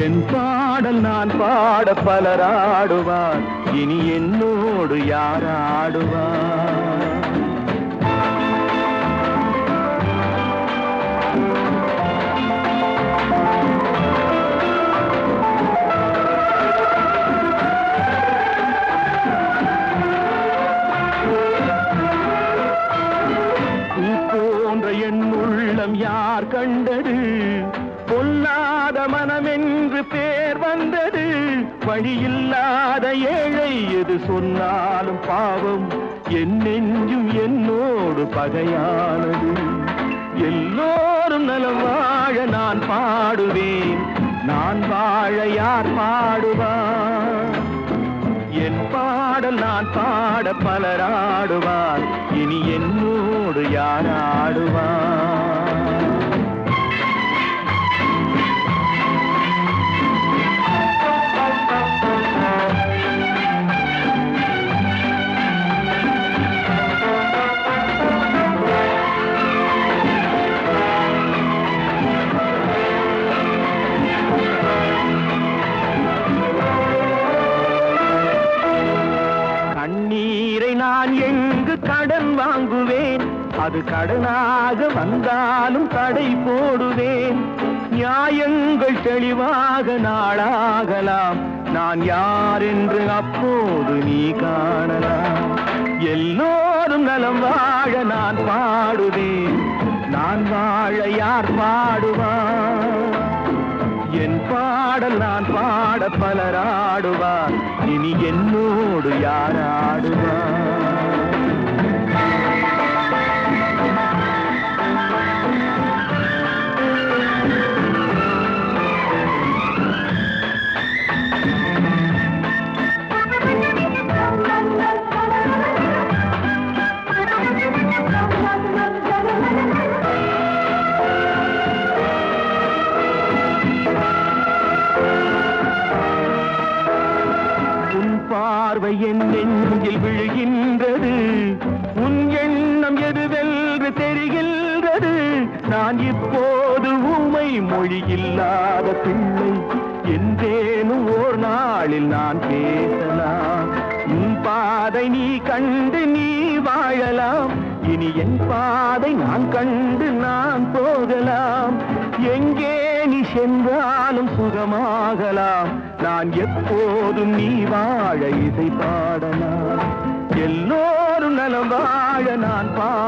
என் பாடல் நான் பாட பலராடுவார் இனி என்னோடு யாராடுவார் பூ போன்ற என் உள்ளம் யார் கண்டது பொல்லாத மனமென்று பேர் வந்தது வழியில்லாத ஏழை எது சொன்னாலும் பாவம் என் நெஞ்சும் என்னோடு பகையானது எல்லோரும் நலம் வாழ நான் பாடுவேன் நான் வாழ யார் பாடுவார் என் பாடல் நான் பாட பலராடுவார் இனி என்னோடு யார் ஆடுவார் கண்ணீரை நான் எங்கு கடன் வாங்குவேன் அது கடனாக வந்தாலும் தடை போடுவேன் நியாயங்கள் தெளிவாக நாளாகலாம் நான் யார் என்று அப்போது நீ காணலாம் எல்லோரும் நலம் வாழ நான் பாடுவேன் நான் வாழ யார் பாடுவார் என் பாடல் நான் பாட பலராடுவார் இனி என்னோடு யாராடுவார் உன் பார்வை என் நெஞ்சில் விழுகின்றது உன் எண்ணம் எதுவென்று தெரிகின்றது நான் இப்போது உமை மொழி இல்லாத பிள்ளை என்றேனும் ஓர் நாளில் நான் பேசலாம் உன் பாதை நீ கண்டு நீ வாழலாம் இனி என் பாதை நான் கண்டு நான் போகலாம் எங்கே நீ சென்றாலும் சுகமாகலாம் நான் எப்போதும் நீ வாழ இசை பாடலாம் எல்லோரும் நலம் வாழ நான் பாட